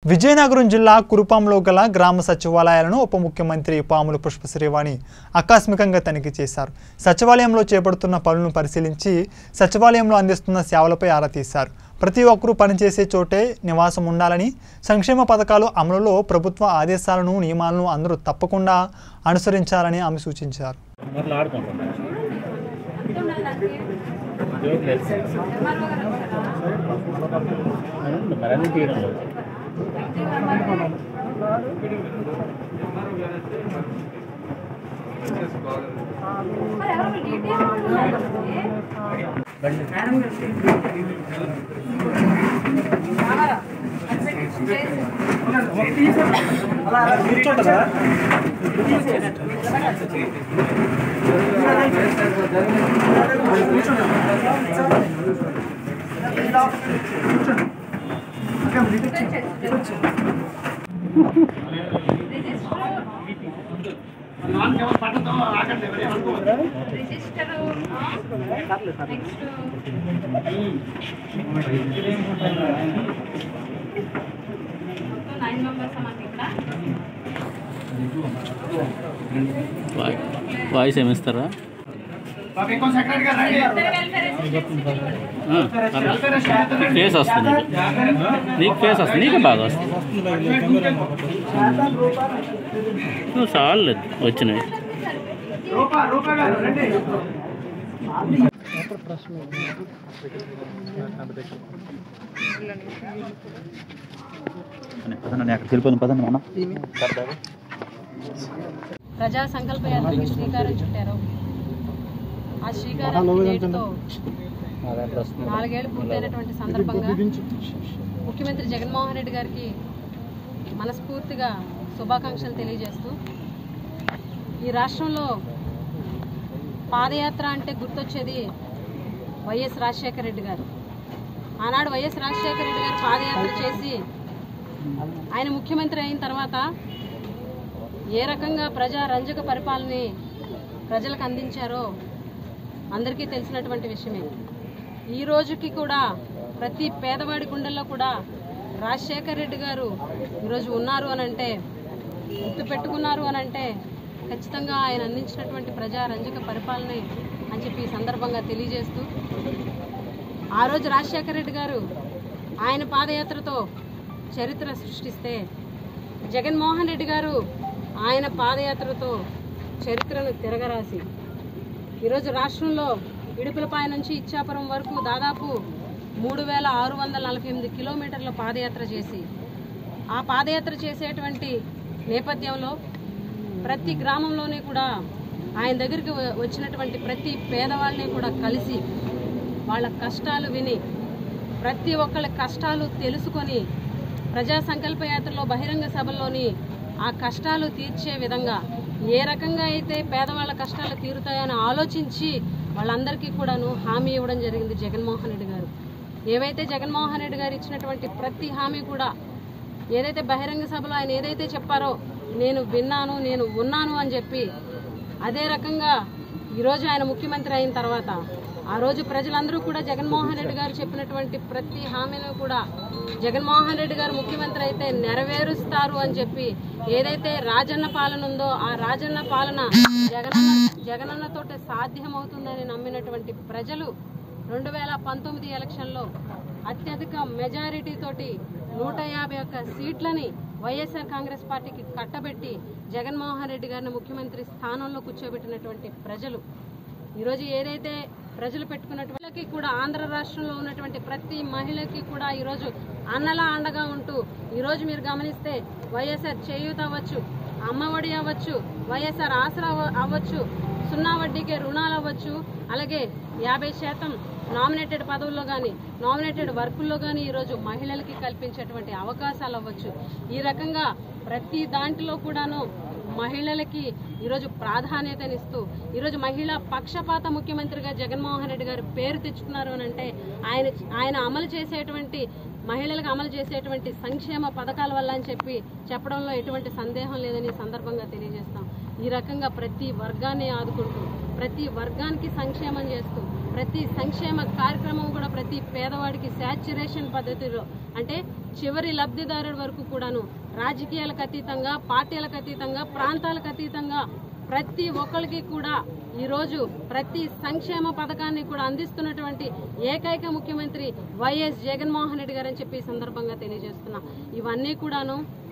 విజయనగరం జిల్లా కురుపాంలో గల గ్రామ సచివాలయాలను ఉప ముఖ్యమంత్రి పాముల పుష్పశ్రీవాణి ఆకస్మికంగా తనిఖీ చేశారు సచివాలయంలో చేపడుతున్న పనులను పరిశీలించి సచివాలయంలో అందిస్తున్న సేవలపై ఆరా తీశారు ప్రతి ఒక్కరూ పనిచేసే చోటే నివాసం ఉండాలని సంక్షేమ పథకాలు అమలులో ప్రభుత్వ ఆదేశాలను నియమాలను అందరూ తప్పకుండా అనుసరించాలని ఆమె సూచించారు మొదలు ఆడుకుంటున్నాను జోకులు మరి అన్ని తీయడం లేదు రిజిస్టర్ నెక్స్ట్ మొత్తం నైన్ మెంబర్స్ మనకి ఇక్కడ వాయిస్ ఏమిస్తారా ఫేస్ వస్తుంది నీకు. నీకు ఫేస్ వస్తుంది నీకు బాగా వస్తుంది నువ్వు చాలేదు వచ్చినాయి ప్రజా సంకల్ప యాత్రకి శ్రీకారం చుట్టారు ఆ శ్రీకారం నేటితో నాలుగేళ్లు పూర్తయినటువంటి సందర్భంగా ముఖ్యమంత్రి జగన్మోహన్ రెడ్డి గారికి మనస్ఫూర్తిగా శుభాకాంక్షలు తెలియజేస్తూ ఈ రాష్ట్రంలో పాదయాత్ర అంటే గుర్తొచ్చేది వైఎస్ రాజశేఖర రెడ్డి గారు ఆనాడు వైఎస్ రాజశేఖర రెడ్డి గారు పాదయాత్ర చేసి ఆయన ముఖ్యమంత్రి అయిన తర్వాత ఏ రకంగా ప్రజా రంజక పరిపాలనని ప్రజలకు అందించారో అందరికీ తెలిసినటువంటి విషయమే ఈ రోజుకి కూడా ప్రతి పేదవాడి గుండెల్లో కూడా రాజశేఖర రెడ్డి గారు ఈరోజు ఉన్నారు అని అంటే గుర్తు పెట్టుకున్నారు అని అంటే ఖచ్చితంగా ఆయన అందించినటువంటి ప్రజా రంజక పరిపాలనే అని చెప్పి ఈ సందర్భంగా తెలియజేస్తూ ఆ రోజు రాజశేఖర రెడ్డి గారు ఆయన పాదయాత్రతో చరిత్ర సృష్టిస్తే జగన్మోహన్ రెడ్డి గారు ఆయన పాదయాత్రతో చరిత్రను తిరగరాసి ఈరోజు రాష్ట్రంలో ఇడుపులపాయ నుంచి ఇచ్చాపురం వరకు దాదాపు మూడు వేల ఆరు వందల నలభై ఎనిమిది కిలోమీటర్ల పాదయాత్ర చేసి ఆ పాదయాత్ర చేసేటువంటి నేపథ్యంలో ప్రతి గ్రామంలోనే కూడా ఆయన దగ్గరికి వ- వచ్చినటువంటి ప్రతి పేదవాళ్ళని కూడా కలిసి వాళ్ళ కష్టాలు విని ప్రతి ఒక్కళ్ళ కష్టాలు తెలుసుకొని ప్రజా సంకల్ప యాత్రలో బహిరంగ సభల్లోని ఆ కష్టాలు తీర్చే విధంగా ఏ రకంగా అయితే పేదవాళ్ళ కష్టాలు తీరుతాయని ఆలోచించి వాళ్ళందరికీ కూడాను హామీ ఇవ్వడం జరిగింది జగన్మోహన్ రెడ్డి గారు ఏవైతే జగన్మోహన్ రెడ్డి గారు ఇచ్చినటువంటి ప్రతి హామీ కూడా ఏదైతే బహిరంగ సభలో ఆయన ఏదైతే చెప్పారో నేను విన్నాను నేను ఉన్నాను అని చెప్పి అదే రకంగా ఈరోజు ఆయన ముఖ్యమంత్రి అయిన తర్వాత ఆ రోజు ప్రజలందరూ కూడా జగన్మోహన్ రెడ్డి గారు చెప్పినటువంటి ప్రతి హామీని కూడా జగన్మోహన్ రెడ్డి గారు ముఖ్యమంత్రి అయితే నెరవేరుస్తారు అని చెప్పి ఏదైతే రాజన్న పాలన ఉందో ఆ రాజన్న పాలన జగనన్న జగనన్నతోటే సాధ్యమవుతుందని నమ్మినటువంటి ప్రజలు రెండు వేల పంతొమ్మిది ఎలక్షన్లో అత్యధిక మెజారిటీ తోటి నూట యాభై ఒక్క సీట్లని వైఎస్ఆర్ కాంగ్రెస్ పార్టీకి కట్టబెట్టి జగన్మోహన్ రెడ్డి గారిని ముఖ్యమంత్రి స్థానంలో కూర్చోబెట్టినటువంటి ప్రజలు ఈరోజు ఏదైతే ప్రజలు పెట్టుకున్నటువంటి కూడా ఆంధ్ర రాష్ట్రంలో ఉన్నటువంటి ప్రతి మహిళకి కూడా ఈరోజు అన్నలా అండగా ఉంటూ ఈరోజు మీరు గమనిస్తే వైఎస్ఆర్ చేయూత అవ్వచ్చు అమ్మఒడి అవ్వచ్చు వైఎస్ఆర్ ఆసరా అవ్వ- అవ్వచ్చు సున్నా వడ్డీకే రుణాలు అవ్వచ్చు అలాగే యాభై శాతం నామినేటెడ్ పదవుల్లో కానీ నామినేటెడ్ వర్కుల్లో కానీ ఈరోజు మహిళలకి కల్పించేటువంటి అవకాశాలు అవ్వచ్చు ఈ రకంగా ప్రతి దాంట్లో కూడాను మహిళలకి ఈరోజు ప్రాధాన్యతనిస్తూ ఈరోజు మహిళా పక్షపాత ముఖ్యమంత్రిగా జగన్మోహన్ రెడ్డి గారు పేరు తెచ్చుకున్నారు అని అంటే ఆయన ఆయన అమలు చేసేటువంటి మహిళలకు అమలు చేసేటువంటి సంక్షేమ పథకాల వల్ల అని చెప్పి చెప్పడంలో ఎటువంటి సందేహం లేదని ఈ సందర్భంగా తెలియజేస్తాం ఈ రకంగా ప్రతి వర్గాన్ని ఆదుకుంటూ ప్రతి వర్గానికి సంక్షేమం చేస్తూ ప్రతి సంక్షేమ కార్యక్రమం కూడా ప్రతి పేదవాడికి శాచ్యురేషన్ పద్ధతిలో అంటే చివరి లబ్ధిదారుడి వరకు కూడాను రాజకీయాలకు అతీతంగా పార్టీలకు అతీతంగా ప్రాంతాలకు అతీతంగా ప్రతి ఒక్కరికి కూడా ఈరోజు ప్రతి సంక్షేమ పథకాన్ని కూడా అందిస్తున్నటువంటి ఏకైక ముఖ్యమంత్రి వైఎస్ జగన్మోహన్ రెడ్డి గారని చెప్పి ఈ సందర్భంగా తెలియజేస్తున్నా ఇవన్నీ కూడాను